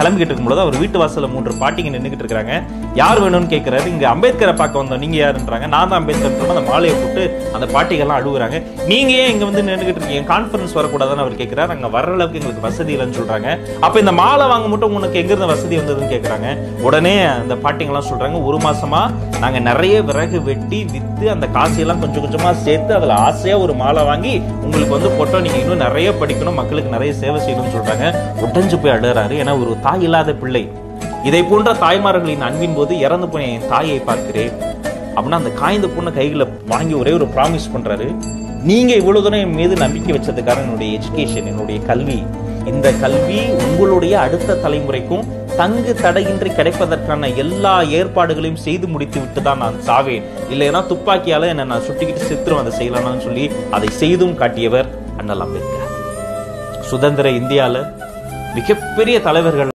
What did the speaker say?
கிளம்பிக்கிட்டு இருக்கும்போது அவர் வீட்டு வாசல்ல மூன்று பாட்டிங்க நின்றுகிட்டு இருக்காங்க யார் வேணும்னு கேட்கிறாரு இங்க அம்பேத்கரை பார்க்க வந்தோம் நீங்க யாருன்றாங்க நான் தான் அம்பேத்கர் அந்த மாலையை போட்டு அந்த பாட்டிகள்லாம் அழுகுறாங்க நீங்க ஏன் இங்க வந்து நின்றுகிட்டு இருக்கீங்க கான்ஃபரன்ஸ் வரக்கூடாதுன்னு அவர் கேட்கிறாரு அங்க வர்ற அளவுக்கு எங்களுக்கு வசதி இல்லைன்னு சொல்றாங்க அப்ப இந்த மாலை வாங்க மட்டும் உனக்கு எங்க இருந்து வசதி வந்ததுன்னு கேட்கறாங்க உடனே அந்த பாட்டிங்கெல்லாம் சொல்றாங்க ஒரு மாசமா நாங்க நிறைய விறகு வெட்டி வித்து அந்த காசையெல்லாம் கொஞ்சம் கொஞ்சமா சேர்த்து அதுல ஆசையா ஒரு மாலை வாங்கி உங்களுக்கு வந்து போட்டோம் நீங்க இன்னும் நிறைய படிக்கணும் மக்களுக்கு நிறைய சேவை செய்யணும்னு சொல்றாங்க உடைஞ்சு போய் அழுறாரு ஏன்னா ஒரு தாய் இல்லாத பிள்ளை இதை போன்ற தாய்மார்களின் அன்பின் போது இறந்து போன என் தாயை பார்க்கிறேன் அப்படின்னா அந்த காய்ந்த பொண்ணை கைகளை வாங்கி ஒரே ஒரு ப்ராமிஸ் பண்றாரு நீங்க இவ்வளவு தூரம் என் மீது நம்பிக்கை வச்சதுக்காக என்னுடைய எஜுகேஷன் என்னுடைய கல்வி இந்த கல்வி உங்களுடைய அடுத்த தலைமுறைக்கும் தங்கு தடையின்றி கிடைப்பதற்கான எல்லா ஏற்பாடுகளையும் செய்து முடித்து விட்டு தான் நான் சாவேன் இல்லைன்னா துப்பாக்கியால என்ன நான் சுட்டிக்கிட்டு செத்துரும் அதை செய்யலாம்னு சொல்லி அதை செய்தும் காட்டியவர் அண்ணல் அம்பேத்கர் சுதந்திர இந்தியால மிகப்பெரிய தலைவர்கள்